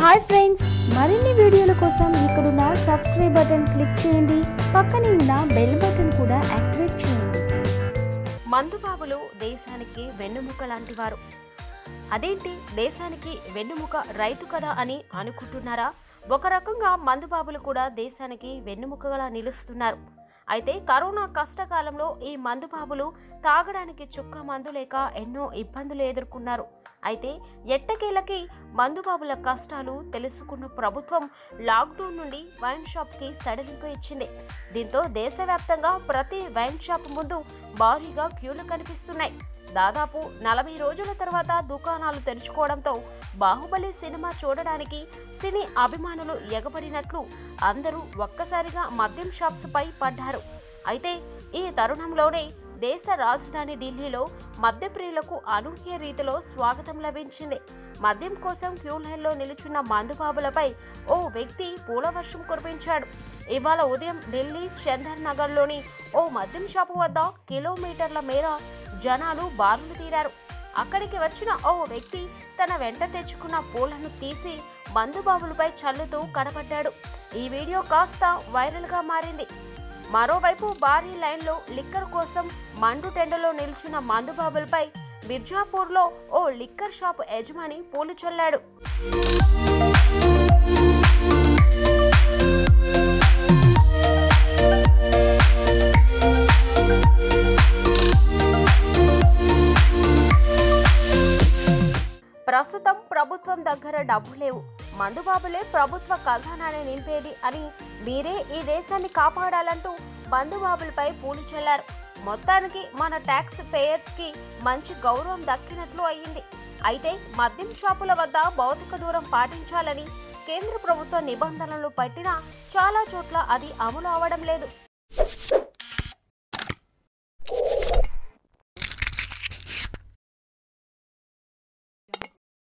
hi friends మరిన్ని వీడియోల కోసం ఇక్కడున్న సబ్స్క్రైబ్ బటన్ క్లిక్ చేయండి పక్కనే ఉన్న బెల్ బటన్ కూడా యాక్టివేట్ చేయండి మందుబాబులు దేశానికి వెన్నుముక లాంటివారు అదేంటి దేశానికి వెన్నుముక రైతు కదా అని అనుకుంటున్నారా ఒక రకంగా మందుబాబులు కూడా దేశానికి వెన్నుముకగా నిలుస్తున్నారు అయితే కరోనా కష్టకాలంలో ఈ మందుబాబులు తాగడానికి చుక్క మందు లేక ఎన్నో ఇబ్బందులు ఎదుర్కొన్నారు అయితే ఎట్టకేలకి మందుబాబుల కష్టాలు తెలుసుకున్న ప్రభుత్వం లాక్డౌన్ నుండి వైన్ షాప్కి సడలింపు ఇచ్చింది దీంతో దేశవ్యాప్తంగా ప్రతి వైన్ షాప్ ముందు భారీగా క్యూలు కనిపిస్తున్నాయి దాదాపు నలభై రోజుల తర్వాత దుకాణాలు తెరుచుకోవడంతో బాహుబలి సినిమా చూడడానికి సినీ అభిమానులు ఎగబడినట్లు అందరూ ఒక్కసారిగా మద్యం షాప్స్ పై పడ్డారు అయితే ఈ తరుణంలోనే దేశ రాజధాని ఢిల్లీలో మద్యప్రియులకు అనూహ్య రీతిలో స్వాగతం లభించింది మద్యం కోసం క్యూ లైన్లో నిలుచున్న మందుబాబులపై ఓ వ్యక్తి పూల వర్షం కురిపించాడు ఇవాళ ఉదయం ఢిల్లీ చందర్ నగర్లోని ఓ మద్యం షాపు వద్ద కిలోమీటర్ల మేర జనాలు బారులు తీరారు అక్కడికి వచ్చిన ఓ వ్యక్తి తన వెంట తెచ్చుకున్న పూలను తీసి మందుబాబులపై చల్లుతూ కనపడ్డాడు ఈ వీడియో కాస్త వైరల్గా మారింది మరోవైపు భారీ లైన్లో లిక్కర్ కోసం మండు టెండలో నిల్చున్న మందుబాబులపై మిర్జాపూర్లో ఓ లిక్కర్ షాపు యజమాని పూలు చల్లాడు ప్రస్తుతం ప్రభుత్వం దగ్గర డబ్బు లేవు మందుబాబులే ప్రభుత్వ ఖజానాని నింపేది అని మీరే ఈ దేశాన్ని కాపాడాలంటూ మందుబాబులపై పూలు చల్లారు మొత్తానికి మన ట్యాక్స్ పేయర్స్కి మంచి గౌరవం దక్కినట్లు అయ్యింది అయితే మద్యం షాపుల వద్ద భౌతిక దూరం పాటించాలని కేంద్ర ప్రభుత్వ నిబంధనలు పెట్టినా చాలా చోట్ల అది అమలు అవడం లేదు